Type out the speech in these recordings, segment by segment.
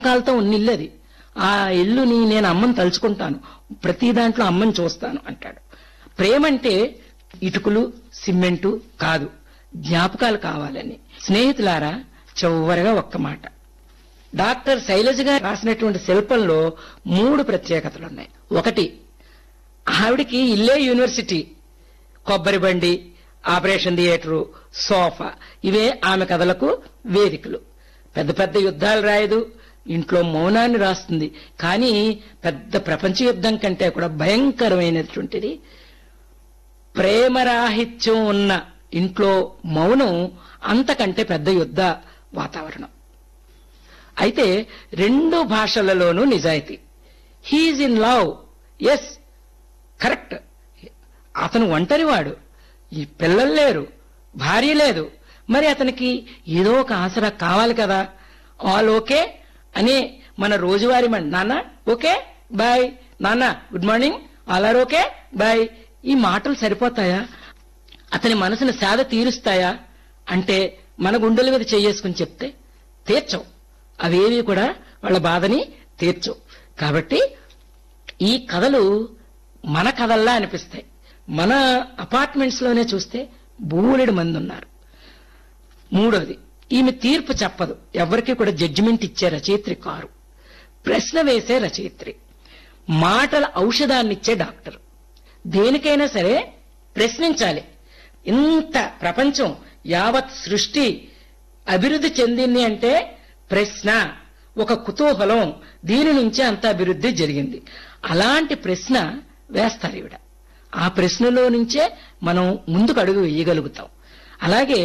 కాలతో ఉన్న ఇల్లు అది ఆ ఇల్లుని నేను అమ్మని తలుచుకుంటాను ప్రతి దాంట్లో అమ్మని చూస్తాను అంటాడు ప్రేమ అంటే ఇటుకలు సిమెంటు కాదు జ్ఞాపకాలు కావాలని స్నేహితులారా చివరిగా ఒక్క మాట డాక్టర్ శైలజ గారు రాసినటువంటి శిల్పంలో మూడు ప్రత్యేకతలు ఉన్నాయి ఒకటి ఆవిడికి ఇల్లే యూనివర్సిటీ కొబ్బరి బండి ఆపరేషన్ థియేటరు సోఫా ఇవే ఆమె కథలకు వేదికలు పెద్ద పెద్ద యుద్ధాలు రాయదు ఇంట్లో మౌనాన్ని రాస్తుంది కానీ పెద్ద ప్రపంచ యుద్ధం కంటే కూడా భయంకరమైనటువంటిది ప్రేమరాహిత్యం ఉన్న ఇంట్లో మౌనం అంతకంటే పెద్ద యుద్ధ వాతావరణం అయితే రెండు భాషలలోనూ నిజాయితీ he is in love yes correct అతను ఒంటరివాడు ఈ పిల్లలు లేరు భార్య లేదు మరి అతనికి ఏదో ఒక ఆసరా కావాలి కదా ఆల్ ఓకే అనే మన రోజువారీ మన నాన్న ఓకే బాయ్ నాన్న good morning all are okay bye ఈ మాటలు సరిపోతాయా అతని మనసుని సేద తీరుస్తాయా అంటే మన గుండెల మీద చెయ్యేసుకుని చెప్తే తీర్చవు అవేవి కూడా వాళ్ళ బాధని తీర్చవు కాబట్టి ఈ కథలు మన కథల్లా అనిపిస్తాయి మన అపార్ట్మెంట్స్ లోనే చూస్తే బూలెడు మంది ఉన్నారు మూడోది ఈమె తీర్పు చెప్పదు ఎవరికి కూడా జడ్జిమెంట్ ఇచ్చే రచయిత్రి కారు ప్రశ్న వేసే రచయిత్రి మాటల ఔషధాన్నిచ్చే డాక్టర్ దేనికైనా సరే ప్రశ్నించాలి ఇంత ప్రపంచం యావత్ సృష్టి అభివృద్ధి చెందింది అంటే ప్రశ్న ఒక కుతూహలం దీని నుంచే అంత అభివృద్ధి జరిగింది అలాంటి ప్రశ్న వేస్తారు ఈవిడ ఆ ప్రశ్నలో నుంచే మనం ముందుకు అడుగు వేయగలుగుతాం అలాగే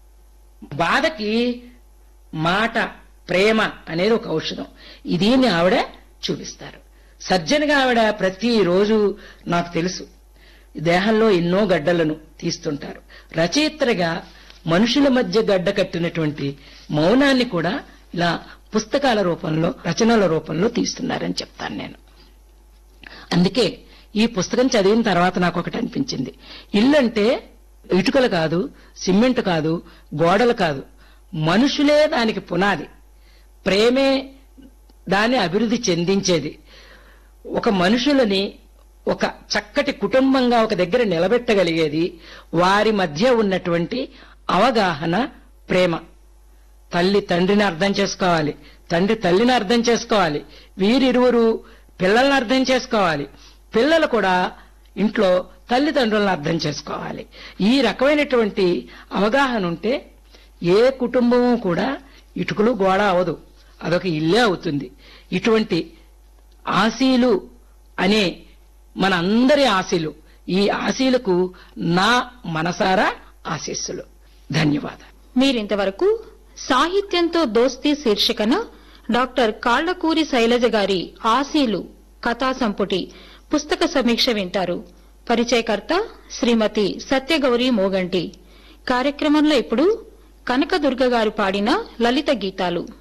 బాధకి మాట ప్రేమ అనేది ఒక ఔషధం దీన్ని ఆవిడ చూపిస్తారు సర్జన్గా ఆవిడ ప్రతిరోజు నాకు తెలుసు దేహంలో ఎన్నో గడ్డలను తీస్తుంటారు రచయిత్రగా మనుషుల మధ్య గడ్డ కట్టినటువంటి మౌనాన్ని కూడా ఇలా పుస్తకాల రూపంలో రచనల రూపంలో తీస్తున్నారని చెప్తాను నేను అందుకే ఈ పుస్తకం చదివిన తర్వాత నాకు ఒకటి అనిపించింది ఇల్లు అంటే ఇటుకలు కాదు సిమెంట్ కాదు గోడలు కాదు మనుషులే దానికి పునాది ప్రేమే దాన్ని అభివృద్ధి చెందించేది ఒక మనుషులని ఒక చక్కటి కుటుంబంగా ఒక దగ్గర నిలబెట్టగలిగేది వారి మధ్య ఉన్నటువంటి అవగాహన ప్రేమ తల్లి తండ్రిని అర్థం చేసుకోవాలి తండ్రి తల్లిని అర్థం చేసుకోవాలి వీరిరువురు పిల్లల్ని అర్థం చేసుకోవాలి పిల్లలు కూడా ఇంట్లో తల్లిదండ్రులను అర్థం చేసుకోవాలి ఈ రకమైనటువంటి అవగాహన ఉంటే ఏ కుటుంబము కూడా ఇటుకలు గోడ అవదు అదొక ఇల్లే అవుతుంది ఇటువంటి ఆశీలు అనే మన అందరి ఆశీలు ఈ ఆశీలకు నా మనసారా ఆశీస్సులు ధన్యవాదాలు మీరింతవరకు సాహిత్యంతో దోస్తీ శీర్షికన డాక్టర్ కాళ్లకూరి శైలజ గారి ఆశీలు కథా సంపుటి పుస్తక సమీక్ష వింటారు పరిచయకర్త శ్రీమతి సత్యగౌరి మోగంటి కార్యక్రమంలో ఇప్పుడు కనకదుర్గ గారు పాడిన లలిత గీతాలు